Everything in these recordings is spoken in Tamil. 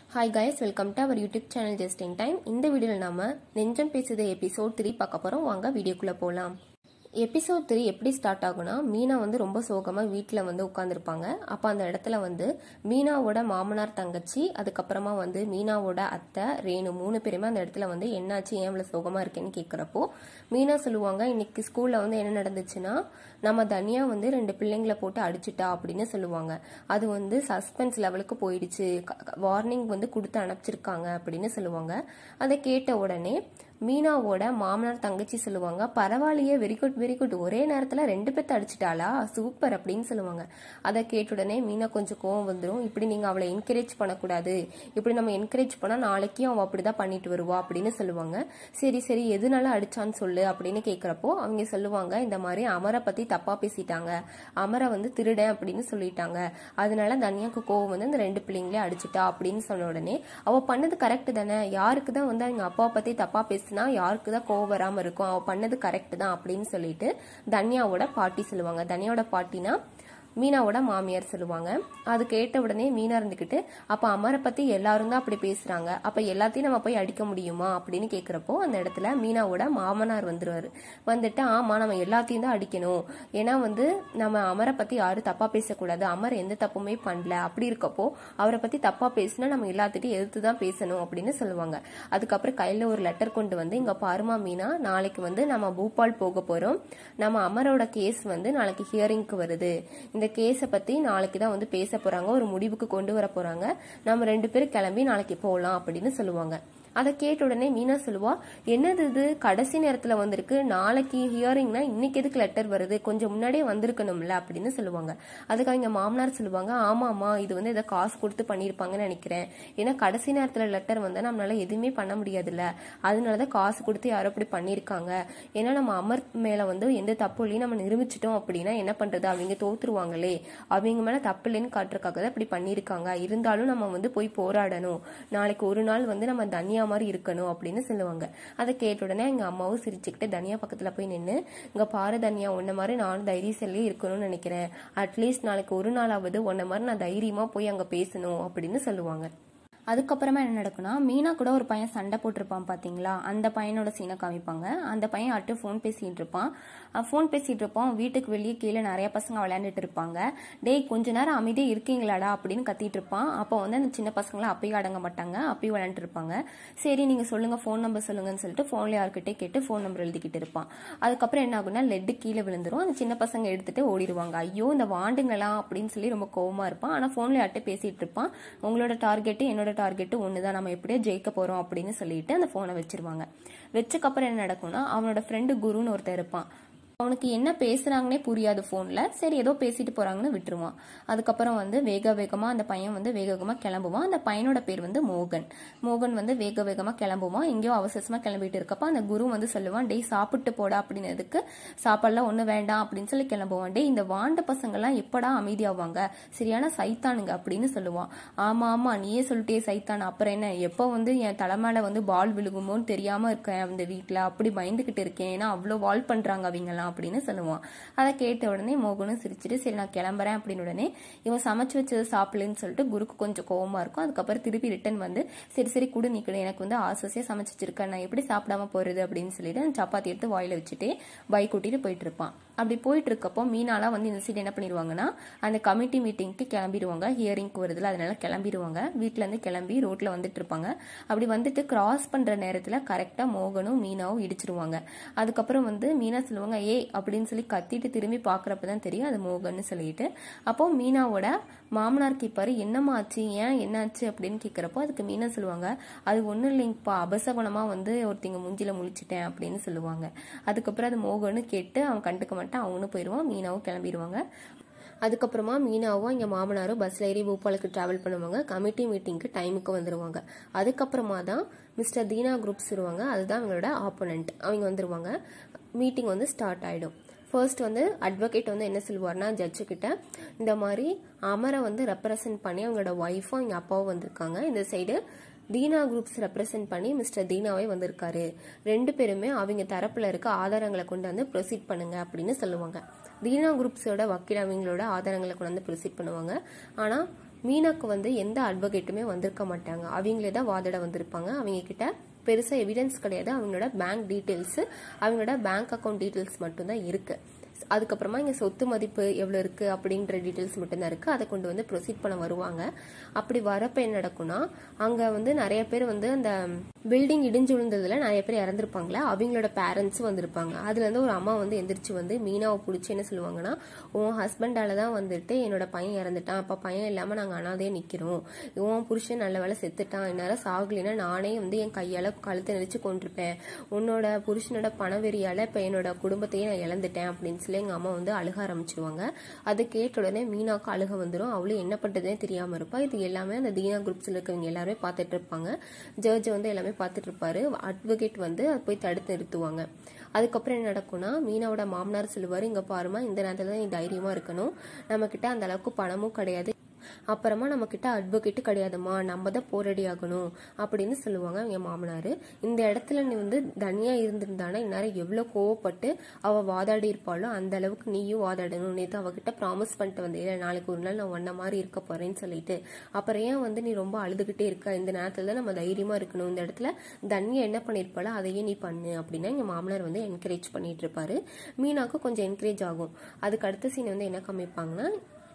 hi guys welcome to our YouTube channel just in time இந்த வீடியோவில் நாம நெஞ்சம் பேசுது எபிசோட் த்ரீ பார்க்க போகிறோம் வாங்க வீடியோக்குள்ளே போகலாம் எபிசோட் த்ரீ எப்படி ஸ்டார்ட் ஆகும்னா மீனா வந்து ரொம்ப சோகமாக வீட்டில் வந்து உட்காந்துருப்பாங்க அப்போ அந்த இடத்துல வந்து மீனாவோட மாமனார் தங்கச்சி அதுக்கப்புறமா வந்து மீனாவோட அத்தை ரேணு மூணு பேருமே அந்த இடத்துல வந்து என்னாச்சு ஏன் இவ்வளோ சோகமாக இருக்கேன்னு கேட்குறப்போ மீனா சொல்லுவாங்க இன்னைக்கு ஸ்கூலில் வந்து என்ன நடந்துச்சுன்னா நம்ம தனியா வந்து ரெண்டு பிள்ளைங்களை போட்டு அடிச்சிட்டா அப்படின்னு சொல்லுவாங்க அது வந்து சஸ்பென்ஸ் லெவலுக்கு போயிடுச்சு வார்னிங் வந்து கொடுத்து அனுப்பிச்சிருக்காங்க அப்படின்னு சொல்லுவாங்க அதை கேட்ட உடனே மீனாவோட மாமனார் தங்கச்சி சொல்லுவாங்க பரவாயில்லையே வெரி குட் வெரி குட் ஒரே நேரத்துல ரெண்டு பேர்த்த அடிச்சிட்டாளா சூப்பர் அப்படின்னு சொல்லுவாங்க அதை கேட்ட உடனே மீனா கொஞ்சம் கோவம் வந்துடும் இப்படி நீங்க அவளை என்கரேஜ் பண்ணக்கூடாது இப்படி நம்ம என்கரேஜ் பண்ணா நாளைக்கு அவன் அப்படிதான் பண்ணிட்டு வருவா அப்படின்னு சொல்லுவாங்க சரி சரி எதுனால அடிச்சான்னு சொல்லு அப்படின்னு கேக்குறப்போ அவங்க சொல்லுவாங்க இந்த மாதிரி அமரை பத்தி தப்பா பேசிட்டாங்க அமரை வந்து திருடன் அப்படின்னு சொல்லிட்டாங்க அதனால தனியாக்கு கோவம் வந்து இந்த ரெண்டு பிள்ளைங்களே அடிச்சிட்டா அப்படின்னு சொன்ன உடனே அவ பண்ணது கரெக்ட் தானே யாருக்கு தான் வந்து அவங்க அப்பாவை பத்தி தப்பா பேசினா யாருக்கு தான் கோவம் வராம இருக்கும் அவ பண்ணது கரெக்ட் தான் அப்படின்னு சொல்லிட்டு தன்யாவோட பாட்டி சொல்லுவாங்க தன்யாவோட பாட்டினா மீனாவோட மாமியார் சொல்லுவாங்க அது கேட்ட உடனே மீனா இருந்துக்கிட்டு அப்ப அமரை பத்தி எல்லாரும் தான் அப்படி பேசுறாங்க அப்ப எல்லாத்தையும் நம்ம போய் அடிக்க முடியுமா அப்படின்னு கேக்குறப்போ அந்த இடத்துல மீனாவோட மாமனார் வந்துருவாரு வந்துட்டு ஆமா நம்ம எல்லாத்தையும் தான் அடிக்கணும் ஏன்னா வந்து நம்ம அமரை பத்தி யாரும் தப்பா பேசக்கூடாது அமர் எந்த தப்புமே பண்ணல அப்படி இருக்கப்போ அவரை பத்தி தப்பா பேசினா நம்ம எல்லாத்திட்டையும் எதிர்த்து தான் பேசணும் அப்படின்னு சொல்லுவாங்க அதுக்கப்புறம் கையில ஒரு லெட்டர் கொண்டு வந்து இங்க பாருமா மீனா நாளைக்கு வந்து நம்ம பூபால் போக போறோம் நம்ம அமரோட கேஸ் வந்து நாளைக்கு ஹியரிங்க்கு வருது இந்த கேஸை பத்தி நாளைக்கு தான் வந்து பேச போறாங்க ஒரு முடிவுக்கு கொண்டு வர போறாங்க நம்ம ரெண்டு பேரும் கிளம்பி நாளைக்கு போகலாம் அப்படின்னு சொல்லுவாங்க அதை கேட்ட உடனே மீனா சொல்லுவா என்னது இது கடைசி நேரத்துல வந்திருக்கு நாளைக்கு ஹியரிங்னா இன்னைக்கு எதுக்கு லெட்டர் வருது கொஞ்சம் முன்னாடியே வந்திருக்கணும்ல அப்படின்னு சொல்லுவாங்க அதுக்கு அவங்க மாமனார் சொல்லுவாங்க ஆமாமா இது வந்து இதை காசு கொடுத்து பண்ணிருப்பாங்கன்னு நினைக்கிறேன் ஏன்னா கடைசி நேரத்துல லெட்டர் வந்தா நம்மளால எதுவுமே பண்ண முடியாதுல்ல அதனாலதான் காசு கொடுத்து யாரோ அப்படி பண்ணிருக்காங்க ஏன்னா நம்ம அமர் மேல வந்து எந்த தப்பு இல்லையும் நம்ம நிரூபிச்சிட்டோம் அப்படின்னா என்ன பண்றது அவங்க தோத்துருவாங்களே அவங்க மேல தப்பு இல்லைன்னு காட்டுறதுக்காக தான் இப்படி பண்ணிருக்காங்க இருந்தாலும் நம்ம வந்து போய் போராடணும் நாளைக்கு ஒரு நாள் வந்து நம்ம தனியா மாதிரி இருக்கணும் அப்படின்னு சொல்லுவாங்க அதை கேட்ட உடனே எங்க அம்மாவும் சிரிச்சுக்கிட்டு தனியா பக்கத்துல போய் நின்று இங்க பாரு தனியா உன்ன மாதிரி நானும் தைரியசல்லே இருக்கணும்னு நினைக்கிறேன் அட்லீஸ்ட் நாளைக்கு ஒரு நாளாவது உன்ன மாதிரி நான் தைரியமா போய் அங்க பேசணும் அப்படின்னு சொல்லுவாங்க அதுக்கப்புறமா என்ன நடக்கும்னா மீனா கூட ஒரு பையன் சண்டை போட்டிருப்பான் பாத்தீங்களா அந்த பையனோட சீனை காமிப்பாங்க அந்த பையன் அட்டு ஃபோன் பேசிட்டு இருப்பான் ஃபோன் பேசிட்டு இருப்பான் வீட்டுக்கு வெளியே கீழே நிறைய பசங்க விளையாண்டுட்டு இருப்பாங்க டேய் கொஞ்ச நேரம் அமைதியே இருக்கீங்களாடா அப்படின்னு கத்திட்டு இருப்பான் அப்போ வந்து அந்த சின்ன பசங்களாம் அப்பயும் அடங்க மாட்டாங்க அப்பயும் விளையாண்டு இருப்பாங்க சரி நீங்க சொல்லுங்க ஃபோன் நம்பர் சொல்லுங்கன்னு சொல்லிட்டு ஃபோன்ல யார்கிட்டே கேட்டு ஃபோன் நம்பர் எழுதிக்கிட்டு இருப்பான் அதுக்கப்புறம் என்ன ஆகும்னா லெட்டு கீழே விழுந்துரும் அந்த சின்ன பசங்க எடுத்துட்டு ஓடிடுவாங்க ஐயோ இந்த வாண்டுங்களாம் அப்படின்னு சொல்லி ரொம்ப கோவமா இருப்பான் ஆனா ஃபோன்ல யார்கிட்ட பேசிட்டு இருப்பான் உங்களோட டார்கெட் என்னோட டார்கெட்டு ஒன்று தான் நம்ம எப்படியோ ஜெயிக்க போகிறோம் அப்படின்னு சொல்லிட்டு அந்த ஃபோனை வச்சிருவாங்க வச்சக்கப்புறம் என்ன நடக்கும்னா அவனோட ஃப்ரெண்டு குருன்னு ஒருத்தர் இருப்பான் அவனுக்கு என்ன பேசுறாங்கன்னே புரியாது ஃபோனில் சரி ஏதோ பேசிட்டு போறாங்கன்னு விட்டுருவான் அதுக்கப்புறம் வந்து வேக வேகமாக அந்த பையன் வந்து வேக வேகமாக கிளம்புவான் அந்த பையனோட பேர் வந்து மோகன் மோகன் வந்து வேக வேகமாக கிளம்புவான் எங்கேயோ அவசரமாக கிளம்பிட்டு இருக்கப்ப அந்த குரு வந்து சொல்லுவான் டேய் சாப்பிட்டு போடா அப்படின்னதுக்கு சாப்பாடுலாம் ஒன்றும் வேண்டாம் அப்படின்னு சொல்லி கிளம்புவான் டேய் இந்த வாண்ட பசங்கள்லாம் எப்படா அமைதியாவாங்க சரியான சைத்தானுங்க அப்படின்னு சொல்லுவான் ஆமா ஆமா நீயே சொல்லிட்டே சைத்தான் அப்புறம் என்ன எப்போ வந்து என் தலைமையில வந்து பால் விழுகுமோன்னு தெரியாம இருக்கேன் அந்த வீட்டில் அப்படி பயந்துகிட்டு இருக்கேன் ஏன்னா அவ்வளோ வால் பண்றாங்க அவங்கலாம் அப்படின்னு சொல்லுவான் அதை கேட்ட உடனே மோகனும் சிரிச்சிட்டு சரி நான் கிளம்புறேன் அப்படின்னு உடனே இவன் சமைச்சு வச்சது சாப்பிடலன்னு சொல்லிட்டு குருக்கு கொஞ்சம் கோவமா இருக்கும் அதுக்கப்புறம் திருப்பி ரிட்டன் வந்து சரி சரி குடு நிக்கணும் எனக்கு வந்து ஆசையா சமைச்சு வச்சிருக்கேன் நான் எப்படி சாப்பிடாம போறது அப்படின்னு சொல்லிட்டு அந்த சப்பாத்தி எடுத்து வாயில வச்சுட்டு பைக் கூட்டிட்டு போயிட்டு இருப்பான் அப்படி போயிட்டு இருக்கப்போ மீனாலாம் வந்து இந்த சைடு என்ன பண்ணிடுவாங்கன்னா அந்த கமிட்டி மீட்டிங்க்கு கிளம்பிடுவாங்க ஹியரிங்க்கு வருதுல அதனால கிளம்பிடுவாங்க வீட்டுல இருந்து கிளம்பி ரோட்ல வந்துட்டு இருப்பாங்க அப்படி வந்துட்டு கிராஸ் பண்ற நேரத்துல கரெக்டா மோகனும் மீனாவும் இடிச்சிருவாங்க அதுக்கப்புறம் வந்து மீனா சொல்லுவாங்க ஏ அப்படின்னு சொல்லி கத்திட்டு திரும்பி பாக்குறப்பதான் தெரியும் அது மோகன்னு சொல்லிட்டு அப்போ மீனாவோட மாமனார் கேட்பாரு என்னம்மா ஆச்சு ஏன் என்னாச்சு அப்படின்னு கேட்குறப்போ அதுக்கு மீனா சொல்லுவாங்க அது ஒன்றும் இல்லைங்கப்பா அபசகுணமா வந்து ஒருத்தங்க மூஞ்சில முழிச்சிட்டேன் அப்படின்னு சொல்லுவாங்க அதுக்கப்புறம் அது மோகன்னு கேட்டு அவன் கண்டுக்க மாட்டான் அவனும் போயிடுவான் மீனாவும் கிளம்பிடுவாங்க அதுக்கப்புறமா மீனாவும் எங்கள் மாமனாரும் பஸ்ஸில் ஏறி பூபாலுக்கு ட்ராவல் பண்ணுவாங்க கமிட்டி மீட்டிங்க்கு டைமுக்கு வந்துடுவாங்க அதுக்கப்புறமா தான் மிஸ்டர் தீனா குரூப்ஸ் வருவாங்க அதுதான் அவங்களோட ஆப்போனண்ட் அவங்க வந்துடுவாங்க மீட்டிங் வந்து ஸ்டார்ட் ஆகிடும் ஃபர்ஸ்ட் வந்து அட்வொகேட் வந்து என்ன சொல்லுவார்னா ஜட்ஜு கிட்ட இந்த மாதிரி அமரை வந்து ரெப்ரசன்ட் பண்ணி அவங்களோட ஒய்ஃபும் அவங்க அப்பாவும் வந்திருக்காங்க இந்த சைடு தீனா குரூப்ஸ் ரெப்ரசென்ட் பண்ணி மிஸ்டர் தீனாவே வந்திருக்காரு ரெண்டு பேருமே அவங்க தரப்புல இருக்க ஆதாரங்களை கொண்டு வந்து ப்ரொசீட் பண்ணுங்க அப்படின்னு சொல்லுவாங்க தீனா குரூப்ஸோட வக்கீல் அவங்களோட ஆதாரங்களை கொண்டு வந்து ப்ரொசீட் பண்ணுவாங்க ஆனா மீனாக்கு வந்து எந்த அட்வொகேட்டுமே வந்திருக்க மாட்டாங்க அவங்களே தான் வாதாட வந்திருப்பாங்க அவங்க கிட்ட பெருசாக எவிடன்ஸ் கிடையாது அவங்களோட பேங்க் டீட்டெயில்ஸு அவங்களோட பேங்க் அக்கௌண்ட் டீட்டெயில்ஸ் மட்டும்தான் இருக்குது அதுக்கப்புறமா இங்கே சொத்து மதிப்பு எவ்வளோ இருக்குது அப்படின்ற டீட்டெயில்ஸ் மட்டும்தான் இருக்குது அதை கொண்டு வந்து ப்ரொசீட் பண்ண வருவாங்க அப்படி வரப்போ என்ன நடக்கும்னா அங்கே வந்து நிறைய பேர் வந்து அந்த பில்டிங் இடிஞ்சு விழுந்ததுல நிறைய பேர் இறந்துருப்பாங்களே அவங்களோட பேரண்ட்ஸும் வந்திருப்பாங்க அதுலேருந்து ஒரு அம்மா வந்து எந்திரிச்சு வந்து மீனாவை பிடிச்சி என்ன சொல்லுவாங்கன்னா உன் ஹஸ்பண்டால தான் வந்துட்டு என்னோட பையன் இறந்துட்டான் அப்போ பையன் இல்லாமல் நாங்கள் அனாதே நிற்கிறோம் உன் புருஷன் நல்ல வேலை செத்துட்டான் என்னால் சாகலைன்னா நானே வந்து என் கையால் கழுத்தை நெரிச்சு கொண்டிருப்பேன் உன்னோட புருஷனோட பணவெறியால் இப்போ என்னோட குடும்பத்தையே நான் இழந்துட்டேன் அப்படின்னு சொல்லி எங்கள் அம்மா வந்து அழுக ஆரம்பிச்சிருவாங்க அதை கேட்ட உடனே மீனாக்கு அழுக வந்துடும் அவளும் என்ன பண்ணுறதுனே தெரியாமல் இருப்பா இது எல்லாமே அந்த தீனா குரூப்ஸில் இருக்கவங்க எல்லாருமே பார்த்துட்டு இருப்பாங்க ஜட்ஜ் வந்து எல்லாமே பார்த்துட்டு இருப்பாரு அட்வொகேட் வந்து அதை போய் தடுத்து நிறுத்துவாங்க அதுக்கப்புறம் என்ன நடக்கும்னா மீனாவோட மாமனார் சொல்லுவார் இங்கே பாருமா இந்த நேரத்தில் தான் நீ தைரியமாக இருக்கணும் நம்மக்கிட்ட அந்த அளவுக்கு பணமும் கிடையாது அப்புறமா நம்ம கிட்ட அட்வொகேட்டு கிடையாதுமா நம்ம தான் போராடி ஆகணும் அப்படின்னு சொல்லுவாங்க என் மாமனார் இந்த இடத்துல நீ வந்து தனியா இருந்திருந்தானா இந்நேரம் எவ்வளோ கோவப்பட்டு அவ வாதாடி இருப்பாளோ அந்த அளவுக்கு நீயும் வாதாடணும் நேற்று அவகிட்ட ப்ராமிஸ் பண்ணிட்டு வந்தே இல்லை நாளைக்கு ஒரு நாள் நான் ஒன்ன மாதிரி இருக்க போறேன்னு சொல்லிட்டு அப்புறம் ஏன் வந்து நீ ரொம்ப அழுதுகிட்டே இருக்க இந்த நேரத்துல தான் நம்ம தைரியமா இருக்கணும் இந்த இடத்துல தனியா என்ன பண்ணிருப்பாளோ அதையே நீ பண்ணு அப்படின்னா எங்க மாமனார் வந்து என்கரேஜ் பண்ணிட்டு இருப்பாரு மீனாக்கு கொஞ்சம் என்கரேஜ் ஆகும் அதுக்கு அடுத்த சீன் வந்து என்ன காமிப்பாங்கன்னா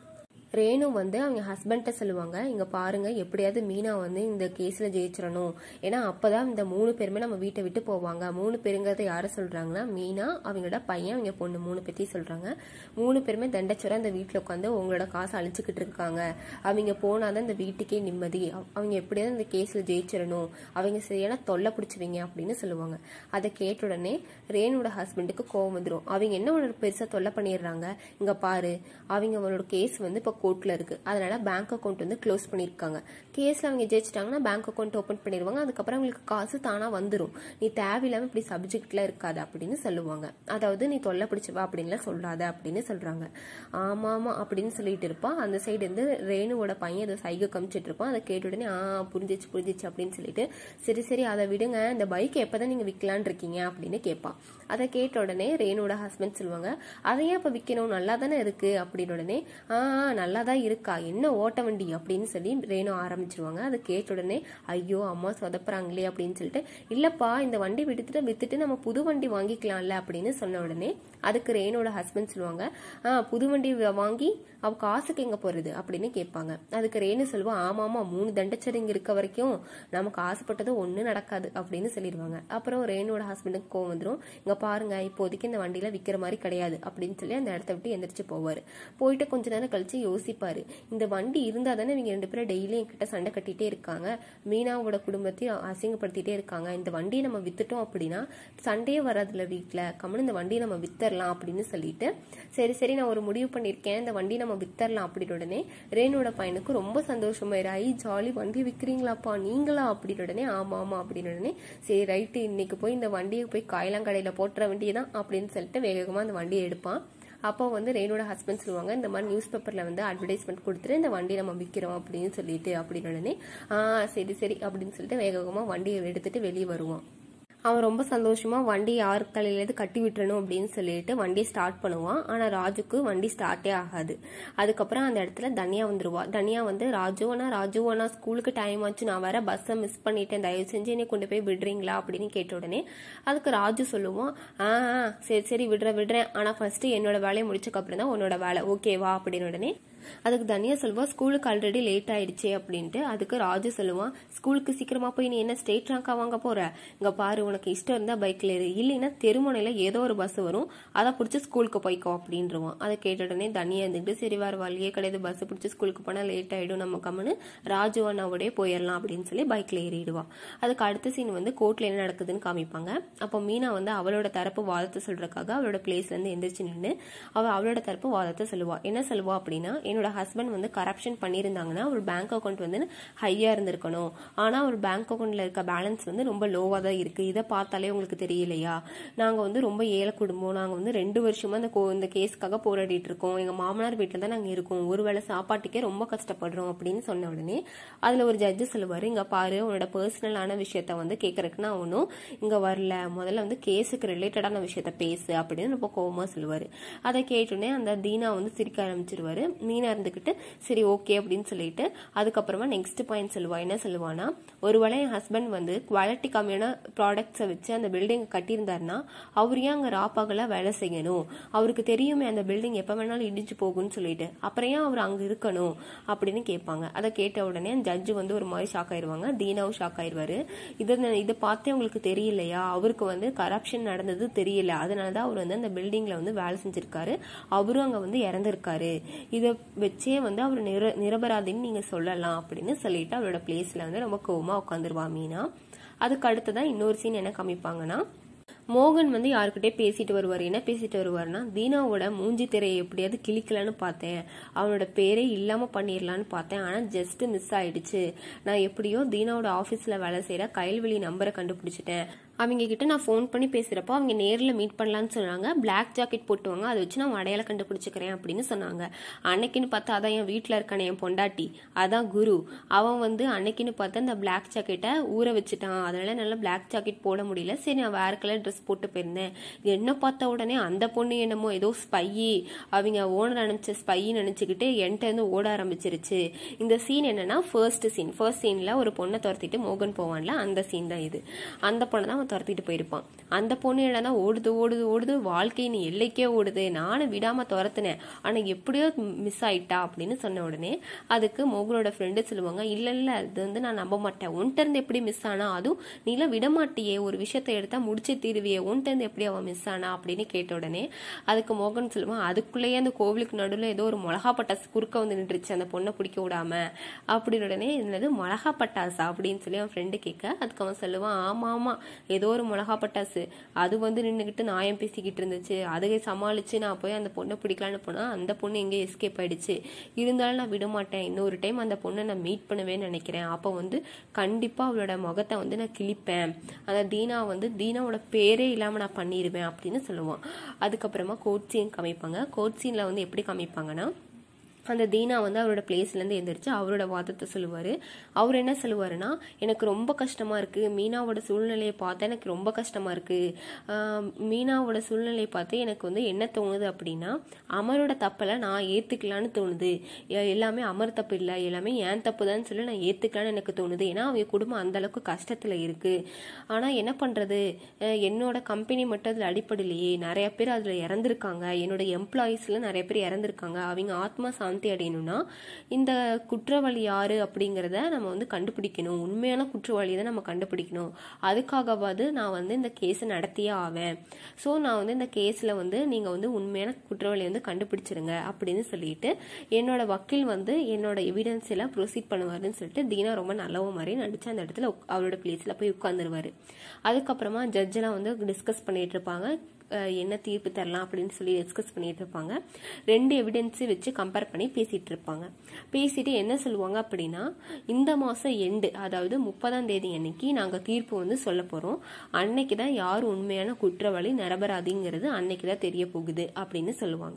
ரேணு வந்து அவங்க ஹஸ்பண்ட்ட சொல்லுவாங்க இங்க பாருங்க எப்படியாவது மீனா வந்து இந்த கேஸ்ல ஜெயிச்சிடணும் ஏன்னா அப்பதான் இந்த மூணு பேருமே நம்ம வீட்டை விட்டு போவாங்க மூணு பேருங்கிறத யார சொல்றாங்கன்னா மீனா அவங்களோட பையன் அவங்க பொண்ணு மூணு பத்தி சொல்றாங்க மூணு பேருமே தண்டச்சுரா இந்த வீட்டுல உட்காந்து உங்களோட காசை அழிச்சுக்கிட்டு இருக்காங்க அவங்க போனாதான் இந்த வீட்டுக்கே நிம்மதி அவ- அவங்க எப்படியாவது இந்த கேஸ்ல ஜெயிச்சிடணும் அவங்க சரியான தொல்லை பிடிச்சுவீங்க அப்படின்னு சொல்லுவாங்க அதை கேட்ட உடனே ரேணுவோட ஹஸ்பண்டுக்கு கோவம் வந்துடும் அவங்க என்ன ஒரு பெருசா தொல்லை பண்ணிடுறாங்க இங்க பாரு அவங்க அவங்களோட கேஸ் வந்து இப்போ கோர்ட்ல இருக்கு அதனால பேங்க் அக்கௌண்ட் வந்து க்ளோஸ் பண்ணிருக்காங்க கேஸ்ல அவங்க ஜெயிச்சிட்டாங்கன்னா பேங்க் அக்கௌண்ட் ஓபன் பண்ணிடுவாங்க அதுக்கப்புறம் அவங்களுக்கு காசு தானா வந்துடும் நீ தேவையில்லாம இப்படி சப்ஜெக்ட்ல இருக்காத அப்படின்னு சொல்லுவாங்க அதாவது நீ தொல்லை பிடிச்சவா அப்படின்லாம் சொல்லாத அப்படின்னு சொல்றாங்க ஆமா ஆமா அப்படின்னு சொல்லிட்டு இருப்பான் அந்த சைடு இருந்து ரேணுவோட பையன் ஏதோ சைகை காமிச்சிட்டு இருப்பான் அதை கேட்ட உடனே ஆ புரிஞ்சிச்சு புரிஞ்சிச்சு அப்படின்னு சொல்லிட்டு சரி சரி அதை விடுங்க இந்த பைக் எப்பதான் நீங்க விற்கலான் இருக்கீங்க அப்படின்னு கேட்பான் அதை கேட்ட உடனே ரேணுவோட ஹஸ்பண்ட் சொல்லுவாங்க அதை ஏன் இப்ப விற்கணும் நல்லா தானே இருக்கு அப்படின்னு உடனே ஆ ஆ, நல்லா தான் இருக்கா என்ன ஓட்ட வண்டி அப்படின்னு சொல்லி ரேணு ஆரம்பிச்சிருவாங்க அதை கேட்ட உடனே ஐயோ அம்மா சொதப்புறாங்களே அப்படின்னு சொல்லிட்டு இல்லப்பா இந்த வண்டி விடுத்துட்டு வித்துட்டு நம்ம புது வண்டி வாங்கிக்கலாம்ல அப்படின்னு சொன்ன உடனே அதுக்கு ரேனோட ஹஸ்பண்ட் சொல்லுவாங்க ஆ புது வண்டி வ- வாங்கி அவ காசுக்கு எங்க போறது அப்படின்னு கேட்பாங்க அதுக்கு ரேணு சொல்லுவா ஆமா ஆமா மூணு தண்டச்சர் இங்க இருக்க வரைக்கும் நமக்கு ஆசைப்பட்டது ஒண்ணு நடக்காது அப்படின்னு சொல்லிடுவாங்க அப்புறம் ரேணுவோட ஹஸ்பண்டுக்கு கோவம் வந்துடும் இங்க பாருங்க இப்போதைக்கு இந்த வண்டியில விக்கிற மாதிரி கிடையாது அப்படின்னு சொல்லி அந்த இடத்த விட்டு எந்திரிச்சு போவாரு போயிட்டு கொஞ்ச நேரம் கழிச்சு யோசிப்பாரு இந்த வண்டி இருந்தா தானே இவங்க ரெண்டு பேரும் டெய்லி என்கிட்ட சண்டை கட்டிட்டே இருக்காங்க மீனாவோட குடும்பத்தையும் அசிங்கப்படுத்திட்டே இருக்காங்க இந்த வண்டியை நம்ம வித்துட்டோம் அப்படின்னா சண்டையே வராதுல வீட்ல கம்முன்னு இந்த வண்டியை நம்ம வித்தரலாம் அப்படின்னு சொல்லிட்டு சரி சரி நான் ஒரு முடிவு பண்ணிருக்கேன் இந்த வண்டி நம்ம வித்தரலாம் அப்படின்னு உடனே ரேனோட பையனுக்கு ரொம்ப சந்தோஷமாயிரு ஐ ஜாலி வண்டி விக்கிறீங்களாப்பா நீங்களா அப்படின்னு உடனே ஆமா ஆமா அப்படின்னு உடனே சரி ரைட்டு இன்னைக்கு போய் இந்த வண்டியை போய் காயலாங்கடையில போட்டுற வேண்டியதான் அப்படின்னு சொல்லிட்டு வேகமா அந்த வண்டியை எடுப்பான் அப்போ வந்து ரேனோட ஹஸ்பண்ட் சொல்லுவாங்க இந்த மாதிரி நியூஸ் பேப்பர்ல வந்து அட்வர்டைஸ்மெண்ட் கொடுத்துட்டு இந்த வண்டி நம்ம விற்கிறோம் அப்படின்னு சொல்லிட்டு அப்படின்னு உடனே ஆ சரி சரி அப்படின்னு சொல்லிட்டு வேகமா வண்டியை எடுத்துட்டு வெளியே வருவான் அவன் ரொம்ப சந்தோஷமா வண்டி யார் தலையிலேருந்து கட்டி விட்டுறணும் அப்படின்னு சொல்லிட்டு வண்டியை ஸ்டார்ட் பண்ணுவான் ஆனா ராஜுக்கு வண்டி ஸ்டார்ட்டே ஆகாது அதுக்கப்புறம் அந்த இடத்துல தனியா வந்துருவா தனியா வந்து ராஜுவனா ராஜுவனா ஸ்கூலுக்கு டைம் ஆச்சு நான் வேற பஸ்ஸை மிஸ் பண்ணிட்டேன் தயவு செஞ்சு என்னை கொண்டு போய் விடுறீங்களா அப்படின்னு கேட்ட உடனே அதுக்கு ராஜு சொல்லுவான் ஆ ஆ, சரி சரி விடுறேன் விடுறேன் ஆனா ஃபர்ஸ்ட் என்னோட வேலையை முடிச்சக்கு அப்புறம் தான் உன்னோட வேலை ஓகேவா அப்படின்னு உடனே அதுக்கு தனியா சொல்லுவா ஸ்கூலுக்கு ஆல்ரெடி லேட் ஆயிடுச்சே அப்படின்ட்டு அதுக்கு ராஜு சொல்லுவான் ஸ்கூலுக்கு சீக்கிரமா போய் நீ என்ன ஸ்டேட் ரேங்கா வாங்க போற இங்க பாரு உனக்கு இஷ்டம் இருந்தா பைக்ல ஏறு இல்லைன்னா தெருமுனையில ஏதோ ஒரு பஸ் வரும் அதை பிடிச்சி ஸ்கூலுக்கு போய்க்கோ அப்படின்றவான் அதை கேட்ட உடனே தனியா இருந்துட்டு சரி வேற வழியே கிடையாது பஸ் பிடிச்சி ஸ்கூலுக்கு போனா லேட் ஆயிடும் நம்ம கம்முன்னு ராஜு அண்ணாவோடய போயிடலாம் அப்படின்னு சொல்லி பைக்ல ஏறிடுவா அதுக்கு அடுத்த சீன் வந்து கோர்ட்ல என்ன நடக்குதுன்னு காமிப்பாங்க அப்போ மீனா வந்து அவளோட தரப்பு வாதத்தை சொல்றதுக்காக அவளோட பிளேஸ்ல இருந்து எந்திரிச்சு நின்று அவ அவளோட தரப்பு வாதத்தை சொல்லுவா என்ன சொல்லுவா அப்படின்னா என்னோட ஹஸ்பண்ட் வந்து கரப்ஷன் பண்ணியிருந்தாங்கன்னா அவர் பேங்க் அக்கௌண்ட் வந்து ஹையா இருந்திருக்கணும் ஆனா அவர் பேங்க் அக்கௌண்ட்ல இருக்க பேலன்ஸ் வந்து ரொம்ப லோவா தான் இருக்கு இதை பார்த்தாலே உங்களுக்கு தெரியலையா நாங்க வந்து ரொம்ப ஏழை குடும்பம் நாங்க வந்து ரெண்டு வருஷமா இந்த கோ- இந்த கேஸ்க்காக போராடிட்டு இருக்கோம் எங்க மாமனார் வீட்டுல தான் நாங்க இருக்கோம் ஒருவேளை சாப்பாட்டுக்கே ரொம்ப கஷ்டப்படுறோம் அப்படின்னு சொன்ன உடனே அதுல ஒரு ஜட்ஜு சொல்லுவாரு இங்க பாரு உன்னோட பர்சனலான விஷயத்த வந்து கேட்கறதுக்கு நான் ஒன்றும் இங்க வரல முதல்ல வந்து கேஸுக்கு ரிலேட்டடான விஷயத்த பேசு அப்படின்னு ரொம்ப கோவமா சொல்லுவாரு அதை கேட்டோடனே அந்த தீனா வந்து சிரிக்க ஆரம்பிச்சிருவாரு மீனா மீனா இருந்துக்கிட்டு சரி ஓகே அப்படின்னு சொல்லிட்டு அதுக்கப்புறமா நெக்ஸ்ட் பாயிண்ட் சொல்லுவா என்ன சொல்லுவானா ஒருவேளை என் ஹஸ்பண்ட் வந்து குவாலிட்டி கம்மியான ப்ராடக்ட்ஸை வச்சு அந்த பில்டிங் கட்டியிருந்தாருன்னா அவர் ஏன் அங்கே ராப்பாகலாம் வேலை செய்யணும் அவருக்கு தெரியுமே அந்த பில்டிங் எப்போ வேணாலும் இடிஞ்சு போகும்னு சொல்லிட்டு அப்புறம் ஏன் அவர் அங்கே இருக்கணும் அப்படின்னு கேட்பாங்க அதை கேட்ட உடனே ஜட்ஜு வந்து ஒரு மாதிரி ஷாக் ஆயிடுவாங்க தீனாவும் ஷாக் ஆயிடுவாரு இதை இதை பார்த்தே உங்களுக்கு தெரியலையா அவருக்கு வந்து கரப்ஷன் நடந்தது தெரியல அதனால தான் அவர் வந்து அந்த பில்டிங்ல வந்து வேலை செஞ்சிருக்காரு அவரும் அங்கே வந்து இறந்திருக்காரு இதை வச்சே வந்து அவர் நிர நிரபராதின்னு நீங்க சொல்லலாம் அப்படின்னு சொல்லிட்டு அவரோட பிளேஸ்ல வந்து ரொம்ப கோவமா உட்காந்துருவா மீனா அதுக்கு அடுத்ததான் இன்னொரு சீன் என்ன காமிப்பாங்கன்னா மோகன் வந்து யாருக்கிட்டே பேசிட்டு வருவார் என்ன பேசிட்டு வருவார்னா தீனாவோட மூஞ்சி திரையை எப்படியாவது கிழிக்கலான்னு பார்த்தேன் அவனோட பேரே இல்லாம பண்ணிடலான்னு பார்த்தேன் ஆனா ஜஸ்ட் மிஸ் ஆயிடுச்சு நான் எப்படியோ தீனாவோட ஆபீஸ்ல வேலை செய்யற கைல்வெளி நம்பரை கண்டுபிடிச்சிட்டேன் அவங்க கிட்ட நான் ஃபோன் பண்ணி பேசுறப்போ அவங்க நேரில் மீட் பண்ணலான்னு சொன்னாங்க பிளாக் ஜாக்கெட் போட்டுவாங்க அதை வச்சு நான் அடையாளம் கண்டுபிடிச்சிக்கிறேன் அப்படின்னு சொன்னாங்க அன்னைக்குன்னு பார்த்தா அதான் என் வீட்டில் இருக்கானே என் பொண்டாட்டி அதான் குரு அவன் வந்து அன்னைக்குன்னு பார்த்தா அந்த பிளாக் ஜாக்கெட்டை ஊற வச்சுட்டான் அதனால நல்லா பிளாக் ஜாக்கெட் போட முடியல சரி நான் வேற கலர் ட்ரெஸ் போட்டு போயிருந்தேன் என்ன பார்த்த உடனே அந்த பொண்ணு என்னமோ ஏதோ ஸ்பையி அவங்க ஓனர் நினைச்ச ஸ்பை நினைச்சுக்கிட்டு என்கிட்ட இருந்து ஓட ஆரம்பிச்சிருச்சு இந்த சீன் என்னன்னா ஃபர்ஸ்ட் சீன் ஃபர்ஸ்ட் சீன்ல ஒரு பொண்ணை துரத்திட்டு மோகன் போவான்ல அந்த சீன் தான் இது அந்த பொண்ணை தான் அவன் துரத்திட்டு போயிருப்பான் அந்த பொண்ணு என்னன்னா ஓடுது ஓடுது ஓடுது வாழ்க்கை நீ எல்லைக்கே ஓடுது நானும் விடாம துரத்துனேன் ஆனா எப்படியோ மிஸ் ஆயிட்டா அப்படின்னு சொன்ன உடனே அதுக்கு மோகனோட ஃப்ரெண்டு சொல்லுவாங்க இல்ல இல்ல அது வந்து நான் நம்ப மாட்டேன் உன்கிட்ட இருந்து எப்படி மிஸ் ஆனா அதுவும் நீலாம் விட மாட்டியே ஒரு விஷயத்த எடுத்தா முடிச்சு தீருவியே உன்கிட்ட இருந்து எப்படி அவன் மிஸ் ஆனா அப்படின்னு கேட்ட உடனே அதுக்கு மோகன் சொல்லுவான் அதுக்குள்ளேயே அந்த கோவிலுக்கு நடுவில் ஏதோ ஒரு மிளகா பட்டாசு குறுக்க வந்து நின்றுச்சு அந்த பொண்ணை பிடிக்க விடாம அப்படின்னு உடனே என்னது மிளகா பட்டாசா அப்படின்னு சொல்லி அவன் ஃப்ரெண்டு கேட்க அதுக்கு அவன் சொல்லுவான் ஆமா ஆமா ஏதோ ஒரு மிளகா பட்டாசு அது வந்து நின்றுக்கிட்டு நாயம் பேசிக்கிட்டு இருந்துச்சு அதை சமாளிச்சு நான் போய் அந்த பொண்ணை பிடிக்கலான்னு போனா அந்த பொண்ணு எங்கே எஸ்கேப் ஆயிடுச்சு இருந்தாலும் நான் விட மாட்டேன் இன்னொரு டைம் அந்த பொண்ணை நான் மீட் பண்ணுவேன்னு நினைக்கிறேன் அப்போ வந்து கண்டிப்பா அவளோட முகத்தை வந்து நான் கிழிப்பேன் அந்த தீனா வந்து தீனாவோட பேரே இல்லாம நான் பண்ணிடுவேன் அப்படின்னு சொல்லுவான் அதுக்கப்புறமா கோட் சீன் காமிப்பாங்க கோட் சீன்ல வந்து எப்படி காமிப்பாங்கன்னா அந்த தீனா வந்து அவரோட பிளேஸ்லேருந்து எந்திரிச்சு அவரோட வாதத்தை சொல்லுவார் அவர் என்ன சொல்லுவாருன்னா எனக்கு ரொம்ப கஷ்டமாக இருக்குது மீனாவோட சூழ்நிலையை பார்த்தா எனக்கு ரொம்ப கஷ்டமாக இருக்குது மீனாவோட சூழ்நிலையை பார்த்து எனக்கு வந்து என்ன தோணுது அப்படின்னா அமரோட தப்பலை நான் ஏற்றுக்கலான்னு தோணுது எ- எல்லாமே அமர் தப்பு இல்லை எல்லாமே ஏன் தப்பு தான் சொல்லி நான் ஏற்றுக்கலான்னு எனக்கு தோணுது ஏன்னா அவங்க குடும்பம் அந்த அளவுக்கு கஷ்டத்தில் இருக்குது ஆனால் என்ன பண்ணுறது என்னோட கம்பெனி மட்டும் அதில் அடிப்படையிலேயே நிறைய பேர் அதில் இறந்துருக்காங்க என்னோட எம்ப்ளாயீஸில் நிறைய பேர் இறந்துருக்காங்க அவங்க ஆத்மா சாந்தி அடையணும்னா இந்த குற்றவாளி யாரு அப்படிங்கிறத நம்ம வந்து கண்டுபிடிக்கணும் உண்மையான குற்றவாளியை தான் நம்ம கண்டுபிடிக்கணும் அதுக்காகவாது நான் வந்து இந்த கேஸை நடத்தியே ஆவேன் ஸோ நான் வந்து இந்த கேஸில் வந்து நீங்கள் வந்து உண்மையான குற்றவாளியை வந்து கண்டுபிடிச்சிருங்க அப்படின்னு சொல்லிட்டு என்னோட வக்கீல் வந்து என்னோட எவிடன்ஸ் எல்லாம் ப்ரொசீட் பண்ணுவாருன்னு சொல்லிட்டு தீனா ரொம்ப நல்லவ மாதிரி நடிச்சு அந்த இடத்துல உக்- அவரோட பிளேஸில் போய் உட்காந்துருவாரு அதுக்கப்புறமா ஜட்ஜெல்லாம் வந்து டிஸ்கஸ் பண்ணிட்டு இருப்பாங்க அஹ் என்ன தீர்ப்பு தரலாம் அப்படின்னு சொல்லி டிஸ்கஸ் பண்ணிட்டு இருப்பாங்க ரெண்டு எவிடன்ஸை வச்சு கம்பேர் பண்ணி பேசிட்டு இருப்பாங்க பேசிட்டு என்ன சொல்லுவாங்க அப்படின்னா இந்த மாசம் எண்டு அதாவது முப்பதாம் தேதி அன்னைக்கு நாங்க தீர்ப்பு வந்து சொல்ல போறோம் அன்னைக்கு தான் யார் உண்மையான குற்றவாளி நிரபராதிங்கிறது அன்னைக்கு தான் தெரிய போகுது அப்படின்னு சொல்லுவாங்க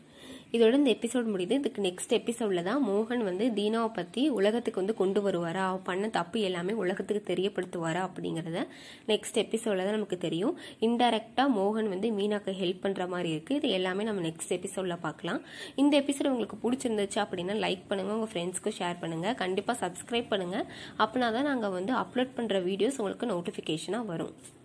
இதோட இந்த எபிசோட் முடியுது இதுக்கு நெக்ஸ்ட் எபிசோட்ல தான் மோகன் வந்து தீனாவை பத்தி உலகத்துக்கு வந்து கொண்டு வருவாரா அவ பண்ண தப்பு எல்லாமே உலகத்துக்கு தெரியப்படுத்துவாரா அப்படிங்கறத நெக்ஸ்ட் எபிசோட்ல தான் நமக்கு தெரியும் இன்டைரக்டா மோகன் வந்து மீனாக்கு ஹெல்ப் பண்ற மாதிரி இருக்கு இது எல்லாமே நம்ம நெக்ஸ்ட் எபிசோட்ல பார்க்கலாம் இந்த எபிசோட் உங்களுக்கு பிடிச்சிருந்துச்சு அப்படின்னா லைக் பண்ணுங்க உங்க ஃப்ரெண்ட்ஸ்க்கு ஷேர் பண்ணுங்க கண்டிப்பா சப்ஸ்கிரைப் பண்ணுங்க அப்படின்னா தான் நாங்க வந்து அப்லோட் பண்ற வீடியோஸ் உங்களுக்கு நோட்டிபிகேஷனா வரும்